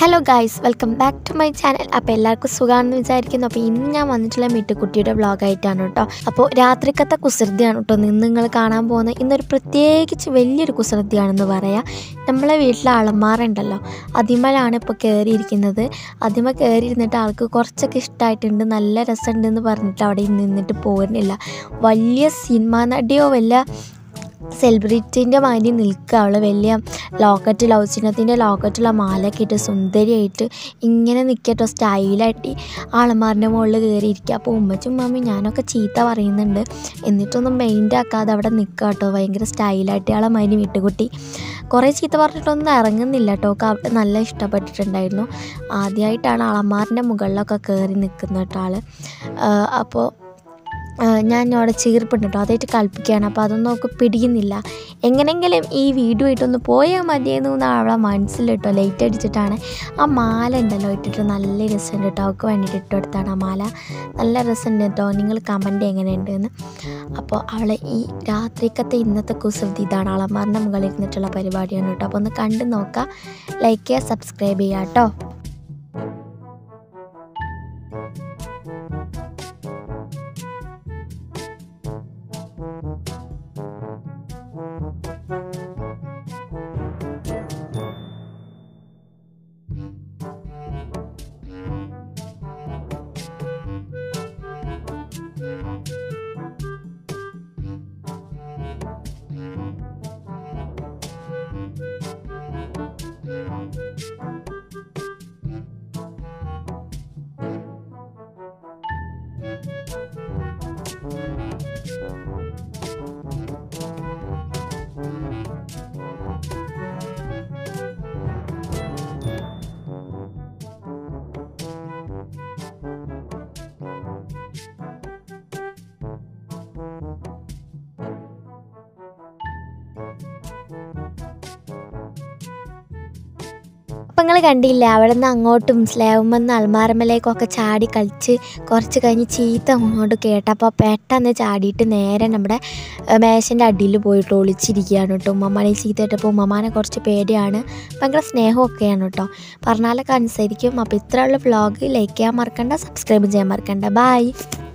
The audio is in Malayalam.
hello guys welcome back to my channel അപ്പോൾ എല്ലാവർക്കും സുഖമാണെന്ന് വിചാരിക്കുന്നു അപ്പോൾ ഇന്ന് ഞാൻ വന്നിട്ടുള്ള മിട്ടുക്കുട്ടിയുടെ വ്ളോഗായിട്ടാണ് കേട്ടോ അപ്പോൾ രാത്രിക്കത്തെ കുസൃതിയാണ് കേട്ടോ ഇന്ന് നിങ്ങൾ കാണാൻ പോകുന്നത് ഇന്നൊരു പ്രത്യേകിച്ച് വലിയൊരു കുസൃതിയാണെന്ന് പറയാം നമ്മളെ വീട്ടിലെ അളമാറുണ്ടല്ലോ അതിമലാണ് ഇപ്പോൾ കയറിയിരിക്കുന്നത് അതിമ കയറിയിരുന്നിട്ട് ആൾക്ക് കുറച്ചൊക്കെ ഇഷ്ടമായിട്ടുണ്ട് നല്ല രസമുണ്ട് എന്ന് പറഞ്ഞിട്ട് അവിടെ നിന്നിട്ട് പോരുന്നില്ല വലിയ സിനിമാ നടിയോ വല്ല സെലിബ്രിറ്റീൻ്റെ മാതിരി നിൽക്കുക അവൾ വലിയ ലോക്കറ്റ് ലവ് ചിഹ്നത്തിൻ്റെ ലോക്കറ്റുള്ള മാലയൊക്കെ ഇട്ട് സുന്ദരിയായിട്ട് ഇങ്ങനെ നിൽക്കട്ടോ സ്റ്റൈലായിട്ട് ആളമാറിൻ്റെ മുകളിൽ കയറിയിരിക്കുക അപ്പോൾ ഉമ്മച്ചും മമ്മി ഞാനൊക്കെ ചീത്ത പറയുന്നുണ്ട് എന്നിട്ടൊന്നും മൈൻഡ് ആക്കാതെ അവിടെ നിൽക്കുക കേട്ടോ ഭയങ്കര സ്റ്റൈലായിട്ട് ആളെ മാതിരി വിട്ടുകുട്ടി കുറേ ചീത്ത പറഞ്ഞിട്ടൊന്നും ഇറങ്ങുന്നില്ല കേട്ടോ ഒക്കെ അവിടെ നല്ല ഇഷ്ടപ്പെട്ടിട്ടുണ്ടായിരുന്നു ആദ്യമായിട്ടാണ് അളമാറിൻ്റെ മുകളിലൊക്കെ കയറി നിൽക്കുന്ന കേട്ടോ ആൾ അപ്പോൾ ഞാൻ അവിടെ ചീർപ്പുണ്ട് കേട്ടോ അതായിട്ട് കളിപ്പിക്കുകയാണ് അപ്പോൾ അതൊന്നും അവൾക്ക് പിടിക്കുന്നില്ല എങ്ങനെയെങ്കിലും ഈ വീഡിയോ ഇട്ടൊന്ന് പോയാൽ മതിയെന്ന് എന്നാണ് അവളെ മനസ്സിൽ കേട്ടോ ലൈറ്റ് അടിച്ചിട്ടാണ് ആ മാല ഉണ്ടല്ലോ ഇട്ടിട്ട് നല്ല രസമുണ്ട് കേട്ടോ അവൾക്ക് വേണ്ടിയിട്ട് ഇട്ട് കൊടുത്താണ് ആ മാല നല്ല രസമുണ്ട് കേട്ടോ നിങ്ങൾ കമൻറ്റ് എങ്ങനെയുണ്ട് എന്ന് അപ്പോൾ അവളെ ഈ രാത്രിക്കത്തെ ഇന്നത്തെ കുസൃതി ഇതാണ് അളമാറിൻ്റെ മുകളിൽ ഇരുന്നിട്ടുള്ള പരിപാടിയാണ് കേട്ടോ അപ്പോൾ ഒന്ന് കണ്ട് നോക്കുക ലൈക്ക് ചെയ്യുക സബ്സ്ക്രൈബ് ചെയ്യുക കേട്ടോ അപ്പം നിങ്ങൾ കണ്ടില്ലേ അവിടെ നിന്ന് അങ്ങോട്ടും സ്ലേവുമെന്ന് അൽമാരമ്മലേക്കൊക്കെ ചാടി കളിച്ച് കുറച്ച് കഴിഞ്ഞ് ചീത്ത അങ്ങോട്ട് കേട്ടപ്പോൾ പെട്ടെന്ന് ചാടിയിട്ട് നേരെ നമ്മുടെ മേശൻ്റെ അടിയിൽ പോയിട്ട് ഒളിച്ചിരിക്കുകയാണ് കേട്ടോ ഉമ്മമാനെ ചീത്ത കേട്ടപ്പോൾ ഉമ്മമാനെ കുറച്ച് പേടിയാണ് ഭയങ്കര സ്നേഹമൊക്കെയാണ് കേട്ടോ പറഞ്ഞാലൊക്കെ അനുസരിക്കും അപ്പോൾ ഇത്രയുള്ള വ്ളോഗ് ലൈക്ക് ചെയ്യാൻ മറക്കണ്ട സബ്സ്ക്രൈബ് ചെയ്യാൻ മറക്കണ്ട ബായ്